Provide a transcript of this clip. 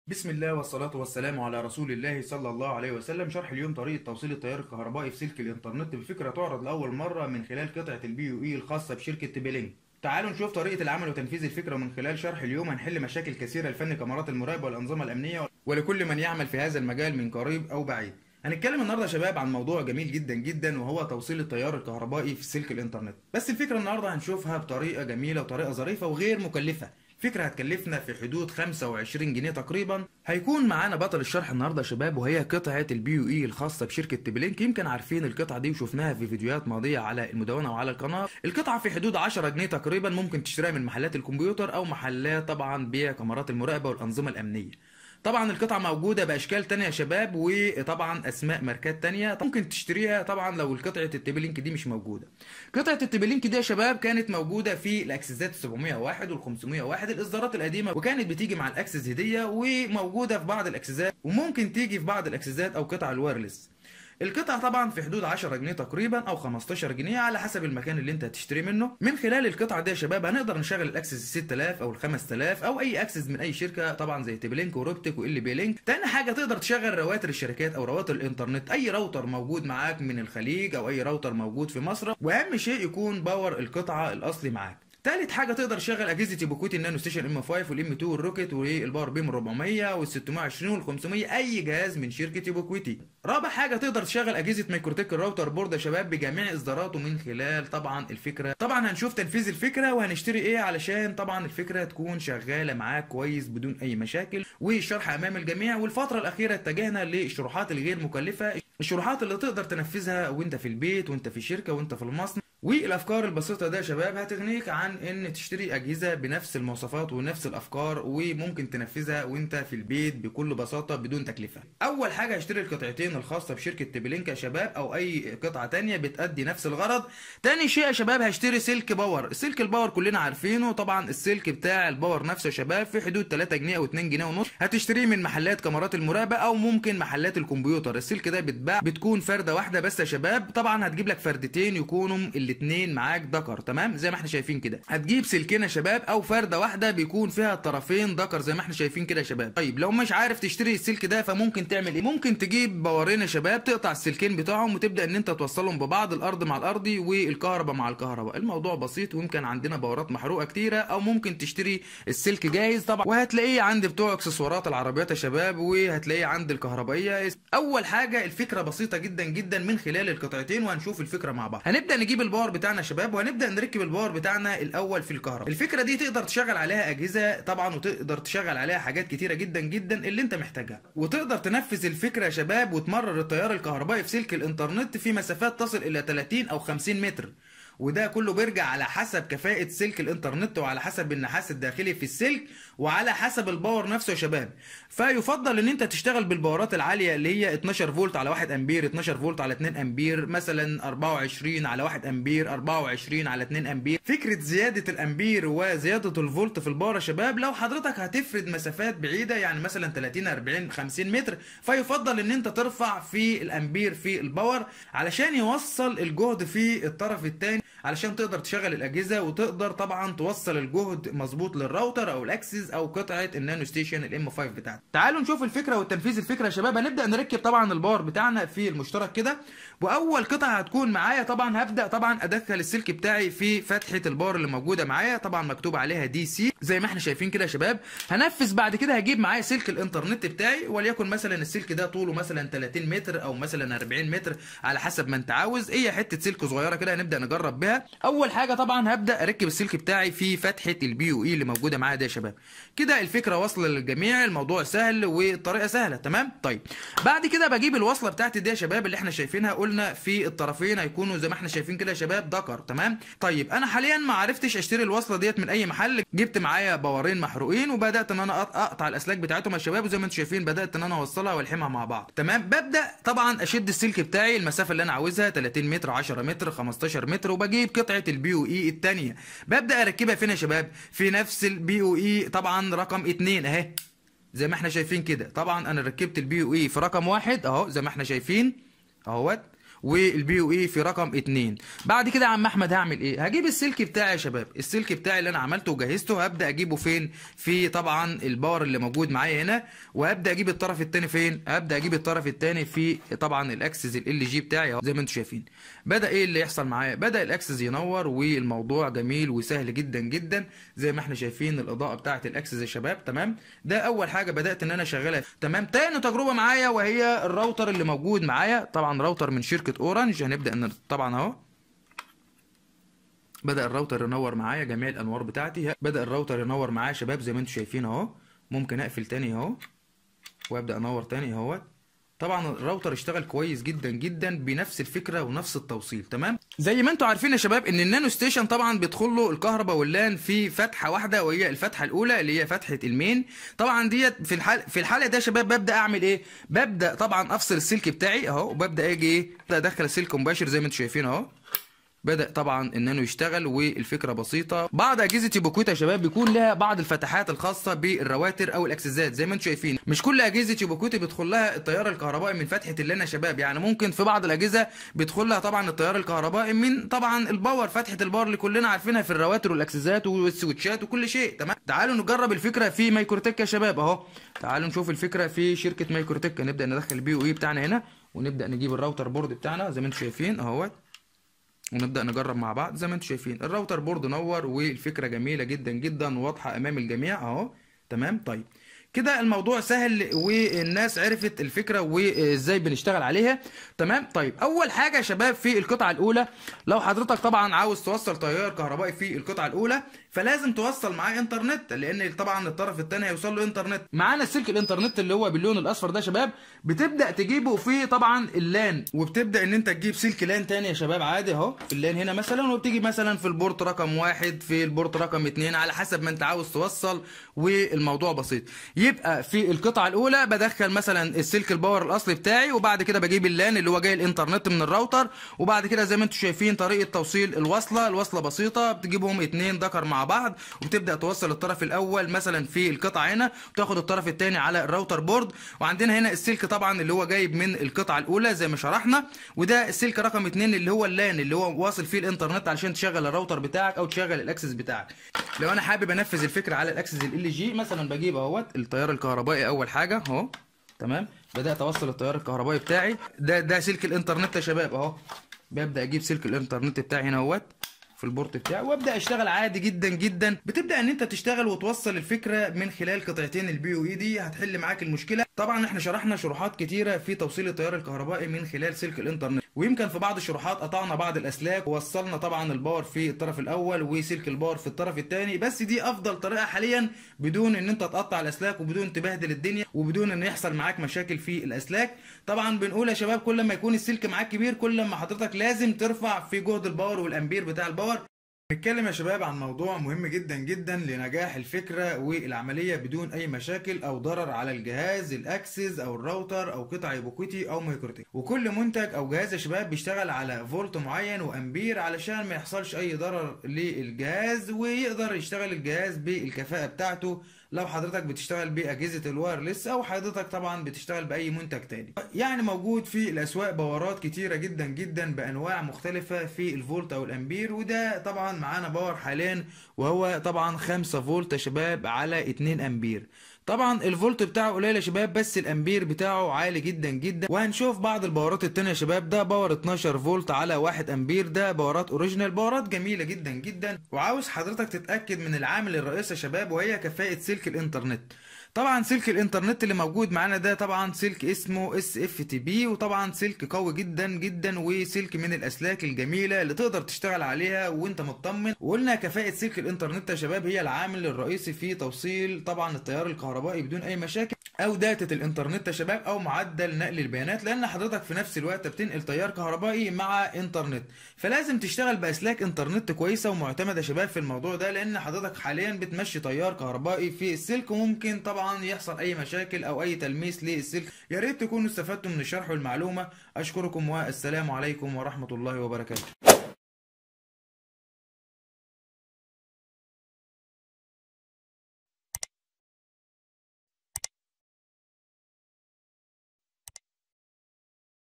بسم الله والصلاة والسلام على رسول الله صلى الله عليه وسلم شرح اليوم طريقة توصيل التيار الكهربائي في سلك الإنترنت بفكرة تعرض لأول مرة من خلال قطعة البي يو إي الخاصة بشركة تبلينج تعالوا نشوف طريقة العمل وتنفيذ الفكرة من خلال شرح اليوم هنحل مشاكل كثيرة لفن كاميرات المراقبة والأنظمة الأمنية ولكل من يعمل في هذا المجال من قريب أو بعيد هنتكلم النهارده يا شباب عن موضوع جميل جدا جدا وهو توصيل التيار الكهربائي في سلك الإنترنت بس الفكرة النهارده هنشوفها بطريقة جميلة وطريقة ظريفة وغير مكلفة فكرة هتكلفنا في حدود 25 جنيه تقريبا هيكون معانا بطل الشرح النهارده يا شباب وهي قطعة البي يو اي الخاصة بشركة تبلينك يمكن عارفين القطعة دي وشفناها في فيديوهات ماضية على المدونة وعلى القناة القطعة في حدود 10 جنيه تقريبا ممكن تشتريها من محلات الكمبيوتر او محلات طبعا بيع كاميرات المراقبة والأنظمة الأمنية طبعا القطعة موجودة بأشكال تانية يا شباب وطبعا أسماء ماركات تانية ممكن تشتريها طبعا لو القطعة التبلينك دي مش موجودة قطعة التبلينك دي يا شباب كانت موجودة في الأكسسات 701 وال 501 الإصدارات القديمة وكانت بتيجي مع الأكسس هدية وموجودة في بعض الأكسسات وممكن تيجي في بعض الأكسسات أو قطع الوايرلس القطعة طبعا في حدود 10 جنيه تقريبا او 15 جنيه على حسب المكان اللي انت هتشتري منه من خلال القطعة دي يا شباب هنقدر نشغل الاكسس 6000 او ال 5000 او اي اكسس من اي شركة طبعا زي تبلينك وروبتك وال بي لينك تاني حاجة تقدر تشغل رواتر الشركات او رواتر الانترنت اي راوتر موجود معاك من الخليج او اي راوتر موجود في مصر واهم شيء يكون باور القطعة الاصلي معاك تالت حاجه تقدر تشغل اجهزه يبوكوتي النانو ستيشن ام 5 والام 2 والروكيت والباور بيم 400 وال 620 وال 500 اي جهاز من شركه يبوكوتي رابع حاجه تقدر تشغل اجهزه مايكروتك الراوتر بورد يا شباب بجميع اصداراته من خلال طبعا الفكره طبعا هنشوف تنفيذ الفكره وهنشتري ايه علشان طبعا الفكره تكون شغاله معاك كويس بدون اي مشاكل والشرح امام الجميع والفتره الاخيره اتجهنا للشروحات الغير مكلفه الشروحات اللي تقدر تنفذها وانت في البيت وانت في الشركه وانت في المصنع والافكار البسيطه ده يا شباب هتغنيك عن ان تشتري اجهزه بنفس المواصفات ونفس الافكار وممكن تنفذها وانت في البيت بكل بساطه بدون تكلفه اول حاجه هشتري القطعتين الخاصه بشركه تبلينك يا شباب او اي قطعه تانية بتأدي نفس الغرض تاني شيء يا شباب هشتري سلك باور سلك الباور كلنا عارفينه طبعا السلك بتاع الباور نفسه يا شباب في حدود 3 جنيه او 2 جنيه ونص هتشتريه من محلات كاميرات المراقبه او ممكن محلات الكمبيوتر السلك ده بيتباع بتكون فرده واحده بس يا شباب طبعا هتجيب لك فردتين يكونوا الاثنين معاك دكر تمام زي ما احنا شايفين كده هتجيب سلكين يا شباب او فرده واحده بيكون فيها الطرفين دكر زي ما احنا شايفين كده يا شباب طيب لو مش عارف تشتري السلك ده فممكن تعمل ايه ممكن تجيب باورين يا شباب تقطع السلكين بتاعهم وتبدا ان انت توصلهم ببعض الارض مع الارض والكهرباء مع الكهرباء الموضوع بسيط ويمكن عندنا باورات محروقه كتيره او ممكن تشتري السلك جاهز طبعا وهتلاقيه عند بتوع اكسسوارات العربيات يا شباب وهتلاقيه عند الكهربائيه اول حاجه الفكره بسيطه جدا جدا من خلال القطعتين وهنشوف الفكره مع بعض هنبدا نجيب الباور بتاعنا يا شباب وهنبدا نركب الباور بتاعنا الاول في الكهرباء الفكره دي تقدر تشغل عليها اجهزه طبعا وتقدر تشغل عليها حاجات كتيره جدا جدا اللي انت محتاجها وتقدر تنفذ الفكره يا شباب وتمرر التيار الكهربائي في سلك الانترنت في مسافات تصل الى 30 او 50 متر وده كله بيرجع على حسب كفاءة سلك الانترنت وعلى حسب النحاس الداخلي في السلك وعلى حسب الباور نفسه يا شباب فيفضل ان انت تشتغل بالباورات العالية اللي هي 12 فولت على 1 امبير 12 فولت على 2 امبير مثلا 24 على 1 امبير 24 على 2 امبير فكرة زيادة الامبير وزيادة الفولت في الباور يا شباب لو حضرتك هتفرد مسافات بعيدة يعني مثلا 30 40 50 متر فيفضل ان انت ترفع في الامبير في الباور علشان يوصل الجهد في الطرف الثاني علشان تقدر تشغل الاجهزه وتقدر طبعا توصل الجهد مظبوط للراوتر او الاكسس او قطعه النانو ستيشن الام 5 بتاعتك تعالوا نشوف الفكره والتنفيذ الفكره يا شباب هنبدا نركب طبعا الباور بتاعنا في المشترك كده واول قطعه هتكون معايا طبعا هبدا طبعا ادخل السلك بتاعي في فتحه الباور اللي موجوده معايا طبعا مكتوب عليها دي سي زي ما احنا شايفين كده يا شباب هنفذ بعد كده هجيب معايا سلك الانترنت بتاعي وليكن مثلا السلك ده طوله مثلا 30 متر او مثلا 40 متر على حسب ما انت عاوز هي حته سلك صغيره كده هنبدا نجرب بيها اول حاجه طبعا هبدا اركب السلك بتاعي في فتحه البي يو اي اللي موجوده معايا دي يا شباب كده الفكره واصله للجميع الموضوع سهل والطريقه سهله تمام طيب بعد كده بجيب الوصله بتاعتي دي يا شباب اللي احنا شايفينها قلنا في الطرفين هيكونوا زي ما احنا شايفين كده يا شباب دكر تمام طيب انا حاليا ما عرفتش اشتري الوصله ديت من اي محل جبت معايا باورين محروقين وبدات ان انا اقطع الاسلاك بتاعتهم يا شباب وزي ما انتم شايفين بدات ان انا اوصلها والحمها مع بعض تمام ببدا طبعا اشد السلك بتاعي المسافه اللي انا عاوزها 30 متر 10 متر 15 متر وبجيب قطعه البي يو اي الثانيه ببدا اركبها فين يا شباب في نفس البي او اي طبعا رقم 2 اهي زي ما احنا شايفين كده طبعا انا ركبت البي او اي في رقم واحد اهو زي ما احنا شايفين اهوت والبي يو اي في رقم اتنين بعد كده يا عم احمد هعمل ايه هجيب السلك بتاعي يا شباب السلك بتاعي اللي انا عملته وجهزته هبدا اجيبه فين في طبعا الباور اللي موجود معايا هنا وهبدا اجيب الطرف الثاني فين هبدا اجيب الطرف الثاني في طبعا الاكسس ال جي بتاعي اهو زي ما انتم شايفين بدا ايه اللي يحصل معايا بدا الاكسس ينور والموضوع جميل وسهل جدا جدا زي ما احنا شايفين الاضاءه بتاعه الاكسس يا شباب تمام ده اول حاجه بدات ان انا اشغلها تمام تاني تجربه معايا وهي الراوتر اللي موجود معايا طبعا راوتر من شركه اورنج هنبدا ان طبعا اهو بدا الراوتر ينور معايا جميع الانوار بتاعتي بدا الراوتر ينور معايا يا شباب زي ما انتم شايفين اهو ممكن اقفل تاني اهو وابدا انور تاني اهوت طبعا الراوتر اشتغل كويس جدا جدا بنفس الفكره ونفس التوصيل تمام زي ما انتم عارفين يا شباب ان النانو ستيشن طبعا بيدخل له الكهرباء واللان في فتحه واحده وهي الفتحه الاولى اللي هي فتحه المين طبعا ديت في الحال في الحاله ده يا شباب ببدا اعمل ايه ببدا طبعا افصل السلك بتاعي اهو وببدا اجي ايه ادخل السلك مباشر زي ما انتم شايفين اهو بدا طبعا النانو يشتغل والفكره بسيطه بعض اجهزه يوبوكوتا يا شباب بيكون لها بعض الفتحات الخاصه بالرواتر او الاكسسات زي ما انتم شايفين مش كل اجهزه يوبوكوتا بيدخل لها التيار الكهربائي من فتحه اللان يا شباب يعني ممكن في بعض الاجهزه بيدخل لها طبعا التيار الكهربائي من طبعا الباور فتحه الباور اللي كلنا عارفينها في الرواتر والاكسسات والسويتشات وكل شيء تمام تعالوا نجرب الفكره في مايكروتك يا شباب اهو تعالوا نشوف الفكره في شركه مايكروتك نبدا ندخل البي او اي بتاعنا هنا ونبدا نجيب الراوتر بورد بتاعنا زي ما انتم شايفين اهوت ونبدا نجرب مع بعض زي ما انتم شايفين الراوتر بورد نور والفكره جميله جدا جدا واضحه امام الجميع اهو تمام طيب كده الموضوع سهل والناس عرفت الفكره وازاي بنشتغل عليها تمام طيب اول حاجه يا شباب في القطعه الاولى لو حضرتك طبعا عاوز توصل تيار كهربائي في القطعه الاولى فلازم توصل معاه انترنت لان طبعا الطرف الثاني هيوصل له انترنت معانا السلك الانترنت اللي هو باللون الاصفر ده يا شباب بتبدا تجيبه في طبعا اللان وبتبدا ان انت تجيب سلك لان تاني يا شباب عادي اهو في اللان هنا مثلا وبتيجي مثلا في البورت رقم واحد في البورت رقم اتنين على حسب ما انت عاوز توصل والموضوع بسيط يبقى في القطعه الاولى بدخل مثلا السلك الباور الاصلي بتاعي وبعد كده بجيب اللان اللي هو جاي الانترنت من الراوتر وبعد كده زي ما انتم شايفين طريقه توصيل الوصله الوصله بسيطه بتجيبهم اتنين ذكر مع بعض وبتبدا توصل الطرف الاول مثلا في القطعه هنا وتاخد الطرف الثاني على الراوتر بورد وعندنا هنا السلك طبعا اللي هو جايب من القطعه الاولى زي ما شرحنا وده السلك رقم اتنين اللي هو اللان اللي هو واصل فيه الانترنت علشان تشغل الراوتر بتاعك او تشغل الاكسس بتاعك لو انا حابب انفذ الفكره على الاكسس ال جي مثلا بجيب اهوت التيار الكهربائي اول حاجه اهو تمام بدات اوصل التيار الكهربائي بتاعي ده ده سلك الانترنت يا شباب اهو ببدا اجيب سلك الانترنت بتاعي هنا اهوت في البورت بتاعي وابدا اشتغل عادي جدا جدا بتبدا ان انت تشتغل وتوصل الفكره من خلال قطعتين البي او اي دي هتحل معاك المشكله طبعا احنا شرحنا شروحات كتيره في توصيل التيار الكهربائي من خلال سلك الانترنت ويمكن في بعض الشروحات قطعنا بعض الاسلاك ووصلنا طبعا الباور في الطرف الاول وسلك الباور في الطرف الثاني بس دي افضل طريقه حاليا بدون ان انت تقطع الاسلاك وبدون تبهدل الدنيا وبدون ان يحصل معاك مشاكل في الاسلاك طبعا بنقول يا شباب كل ما يكون السلك معاك كبير كل ما حضرتك لازم ترفع في جهد الباور والامبير بتاع الباور نتكلم يا شباب عن موضوع مهم جدا جدا لنجاح الفكرة والعملية بدون أي مشاكل أو ضرر على الجهاز الأكسس أو الراوتر أو قطع يوبوكوتي أو مايكروتك وكل منتج أو جهاز يا شباب بيشتغل على فولت معين وأمبير علشان ما يحصلش أي ضرر للجهاز ويقدر يشتغل الجهاز بالكفاءة بتاعته لو حضرتك بتشتغل بأجهزة الوايرلس أو حضرتك طبعا بتشتغل بأي منتج تاني يعني موجود في الأسواق باورات كتيرة جدا جدا بأنواع مختلفة في الفولت أو الأمبير وده طبعا معانا باور حاليا وهو طبعا 5 فولت يا شباب على 2 أمبير طبعا الفولت بتاعه قليل يا شباب بس الامبير بتاعه عالي جدا جدا وهنشوف بعض الباورات التانية يا شباب ده باور 12 فولت على 1 امبير ده باورات اوريجينال باورات جميله جدا جدا وعاوز حضرتك تتاكد من العامل الرئيسي يا شباب وهي كفاءه سلك الانترنت طبعا سلك الانترنت اللي موجود معانا ده طبعا سلك اسمه اس اف تي بي وطبعا سلك قوي جدا جدا وسلك من الاسلاك الجميله اللي تقدر تشتغل عليها وانت مطمن وقلنا كفاءه سلك الانترنت يا شباب هي العامل الرئيسي في توصيل طبعا التيار الكهربائي بدون اي مشاكل او داتا الانترنت يا شباب او معدل نقل البيانات لان حضرتك في نفس الوقت بتنقل تيار كهربائي مع انترنت فلازم تشتغل باسلاك انترنت كويسه ومعتمده يا شباب في الموضوع ده لان حضرتك حاليا بتمشي تيار كهربائي في السلك وممكن طبعا يحصل اي مشاكل او اي تلميس للسلك يا ريت تكونوا استفدتم من الشرح والمعلومه اشكركم والسلام عليكم ورحمه الله وبركاته